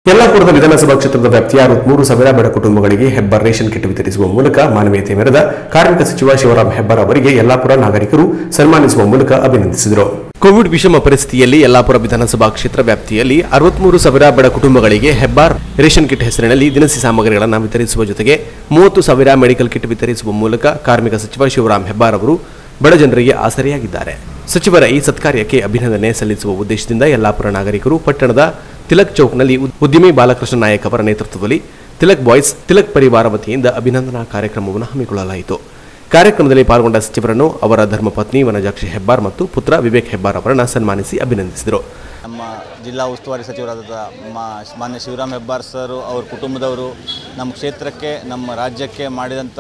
ಯಲ್ಲಾಪುರದ ವಿಧಾನಸಭಾ ಕ್ಷೇತ್ರದ ವ್ಯಾಪ್ತಿಯ ಅರವತ್ಮೂರು ಸಾವಿರ ಬಡ ಕುಟುಂಬಗಳಿಗೆ ಹೆಬ್ಬಾರ್ ರೇಷನ್ ಕಿಟ್ ವಿತರಿಸುವ ಮೂಲಕ ಮಾನವೀಯತೆ ಮೆರೆದ ಕಾರ್ಮಿಕ ಸಚಿವ ಶಿವರಾಂ ಹೆಬ್ಬಾರ್ ಅವರಿಗೆ ಯಲ್ಲಾಪುರ ನಾಗರಿಕರು ಸನ್ಮಾನಿಸುವ ಮೂಲಕ ಅಭಿನಂದಿಸಿದರು ಕೋವಿಡ್ ವಿಷಮ ಪರಿಸ್ಥಿತಿಯಲ್ಲಿ ಯಲ್ಲಾಪುರ ವಿಧಾನಸಭಾ ಕ್ಷೇತ್ರ ವ್ಯಾಪ್ತಿಯಲ್ಲಿ ಅರವತ್ಮೂರು ಸಾವಿರ ಬಡ ಕುಟುಂಬಗಳಿಗೆ ಹೆಬ್ಬಾರ್ ರೇಷನ್ ಕಿಟ್ ಹೆಸರಿನಲ್ಲಿ ದಿನಸಿ ಸಾಮಗ್ರಿಗಳನ್ನು ವಿತರಿಸುವ ಜೊತೆಗೆ ಮೂವತ್ತು ಸಾವಿರ ಮೆಡಿಕಲ್ ಕಿಟ್ ವಿತರಿಸುವ ಮೂಲಕ ಕಾರ್ಮಿಕ ಸಚಿವ ಶಿವರಾಂ ಹೆಬ್ಬಾರ್ ಅವರು ಬಡ ಜನರಿಗೆ ಆಸರೆಯಾಗಿದ್ದಾರೆ ಸಚಿವರ ಈ ಸತ್ಕಾರ್ಯಕ್ಕೆ ಅಭಿನಂದನೆ ಸಲ್ಲಿಸುವ ಉದ್ದೇಶದಿಂದ ಯಲ್ಲಾಪುರ ನಾಗರಿಕರು ಪಟ್ಟಣದ ತಿಲಕ್ ಚೌಕ್ನಲ್ಲಿ ಉದ್- ಉದ್ಯಮಿ ಬಾಲಕೃಷ್ಣ ನಾಯಕ್ ಅವರ ನೇತೃತ್ವದಲ್ಲಿ ತಿಲಕ್ ಬಾಯ್ಸ್ ತಿಲಕ್ ಪರಿವಾರ ವತಿಯಿಂದ ಅಭಿನಂದನಾ ಕಾರ್ಯಕ್ರಮವನ್ನು ಹಮ್ಮಿಕೊಳ್ಳಲಾಯಿತು ಕಾರ್ಯಕ್ರಮದಲ್ಲಿ ಪಾಲ್ಗೊಂಡ ಸಚಿವರನ್ನು ಅವರ ಧರ್ಮಪತ್ನಿ ವನಜಾಕ್ಷಿ ಹೆಬ್ಬಾರ್ ಮತ್ತು ಪುತ್ರ ವಿವೇಕ್ ಹೆಬ್ಬಾರ್ ಅವರನ್ನು ಸನ್ಮಾನಿಸಿ ಅಭಿನಂದಿಸಿದರು ನಮ್ಮ ಜಿಲ್ಲಾ ಉಸ್ತುವಾರಿ ಸಚಿವರಾದ ಮಾ ಮಾನ್ಯ ಶಿವರಾಮ್ ಹೆಬ್ಬಾರ್ ಸರ್ ಅವ್ರ ಕುಟುಂಬದವರು ನಮ್ಮ ಕ್ಷೇತ್ರಕ್ಕೆ ನಮ್ಮ ರಾಜ್ಯಕ್ಕೆ ಮಾಡಿದಂಥ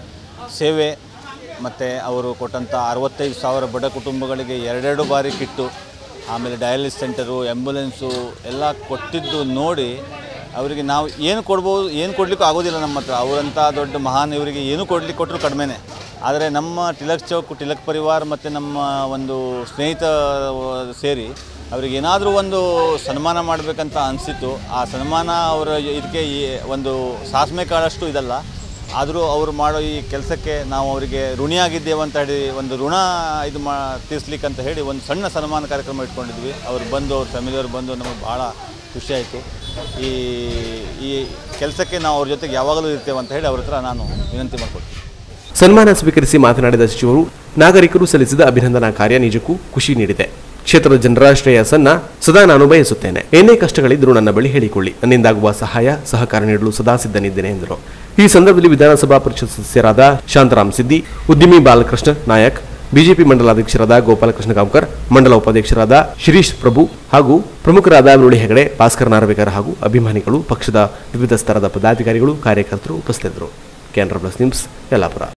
ಸೇವೆ ಮತ್ತು ಅವರು ಕೊಟ್ಟಂಥ ಅರವತ್ತೈದು ಸಾವಿರ ಬಡ ಕುಟುಂಬಗಳಿಗೆ ಎರಡೆರಡು ಬಾರಿ ಕಿಟ್ಟು ಆಮೇಲೆ ಡಯಾಲಿಸ್ ಸೆಂಟರು ಆ್ಯಂಬುಲೆನ್ಸು ಎಲ್ಲ ಕೊಟ್ಟಿದ್ದು ನೋಡಿ ಅವರಿಗೆ ನಾವು ಏನು ಕೊಡ್ಬೋದು ಏನು ಕೊಡಲಿಕ್ಕೂ ಆಗೋದಿಲ್ಲ ನಮ್ಮ ಹತ್ರ ಅವರಂಥ ದೊಡ್ಡ ಮಹಾನ್ ಇವರಿಗೆ ಏನು ಕೊಡ್ಲಿಕ್ಕೆ ಕೊಟ್ಟರು ಕಡಿಮೆನೇ ಆದರೆ ನಮ್ಮ ಟಿಲಕ್ ಚೌಕ್ ಟಿಲಕ್ ಪರಿವಾರ ಮತ್ತು ನಮ್ಮ ಒಂದು ಸ್ನೇಹಿತ ಸೇರಿ ಅವ್ರಿಗೆ ಏನಾದರೂ ಒಂದು ಸನ್ಮಾನ ಮಾಡಬೇಕಂತ ಅನಿಸಿತು ಆ ಸನ್ಮಾನ ಅವರ ಇದಕ್ಕೆ ಈ ಒಂದು ಸಾಸ್ಮೆ ಕಾಳಷ್ಟು ಇದಲ್ಲ ಆದರೂ ಅವರು ಮಾಡೋ ಈ ಕೆಲಸಕ್ಕೆ ನಾವು ಅವರಿಗೆ ಋಣಿಯಾಗಿದ್ದೇವೆ ಅಂತ ಹೇಳಿ ಒಂದು ಋಣ ಇದು ಮಾ ತೀರ್ಸ್ಲಿಕ್ಕೆ ಅಂತ ಹೇಳಿ ಒಂದು ಸಣ್ಣ ಸನ್ಮಾನ ಕಾರ್ಯಕ್ರಮ ಇಟ್ಕೊಂಡಿದ್ವಿ ಅವ್ರು ಬಂದು ಅವ್ರ ಫ್ಯಾಮಿಲಿಯವ್ರು ಬಂದು ನಮಗೆ ಭಾಳ ಖುಷಿಯಾಯಿತು ಈ ಈ ಕೆಲಸಕ್ಕೆ ನಾವು ಅವ್ರ ಜೊತೆಗೆ ಯಾವಾಗಲೂ ಇರ್ತೇವೆ ಅಂತ ಹೇಳಿ ಅವ್ರ ಹತ್ರ ನಾನು ವಿನಂತಿ ಮಾಡಿಕೊಡ್ತೀನಿ ಸನ್ಮಾನ ಸ್ವೀಕರಿಸಿ ಮಾತನಾಡಿದ ಸಚಿವರು ನಾಗರಿಕರು ಸಲ್ಲಿಸಿದ ಅಭಿನಂದನಾ ಕಾರ್ಯ ನಿಜಕ್ಕೂ ಖುಷಿ ನೀಡಿದೆ ಕ್ಷೇತ್ರದ ಜನರ ಶ್ರೇಯಸ್ಸನ್ನ ಸದಾ ನಾನು ಬಯಸುತ್ತೇನೆ ಏನೇ ಕಷ್ಟಗಳಿದ್ರೂ ನನ್ನ ಬಳಿ ಹೇಳಿಕೊಳ್ಳಿ ನನ್ನಿಂದಾಗುವ ಸಹಾಯ ಸಹಕಾರ ನೀಡಲು ಸದಾ ಸಿದ್ಧನಿದ್ದೇನೆ ಎಂದರು ಈ ಸಂದರ್ಭದಲ್ಲಿ ವಿಧಾನಸಭಾ ಪರಿಷತ್ ಸದಸ್ಯರಾದ ಶಾಂತರಾಮ್ ಸಿದ್ದಿ ಉದ್ಯಮಿ ಬಾಲಕೃಷ್ಣ ನಾಯಕ್ ಬಿಜೆಪಿ ಮಂಡಲಾಧ್ಯಕ್ಷರಾದ ಗೋಪಾಲಕೃಷ್ಣ ಗಾಂವ್ಕರ್ ಮಂಡಲ ಉಪಾಧ್ಯಕ್ಷರಾದ ಶಿರೀಶ್ ಪ್ರಭು ಹಾಗೂ ಪ್ರಮುಖರಾದ ಮುರಳಿ ಹೆಗಡೆ ಭಾಸ್ಕರ್ ನಾರ್ವೇಕರ್ ಹಾಗೂ ಅಭಿಮಾನಿಗಳು ಪಕ್ಷದ ವಿವಿಧ ಸ್ತರದ ಪದಾಧಿಕಾರಿಗಳು ಕಾರ್ಯಕರ್ತರು ಉಪಸ್ಥಿತರಿದ್ದರು ಕ್ಯಾನ್ರಾ ಪ್ಲಸ್ ನ್ಯೂಸ್ ಯಲ್ಲಾಪುರ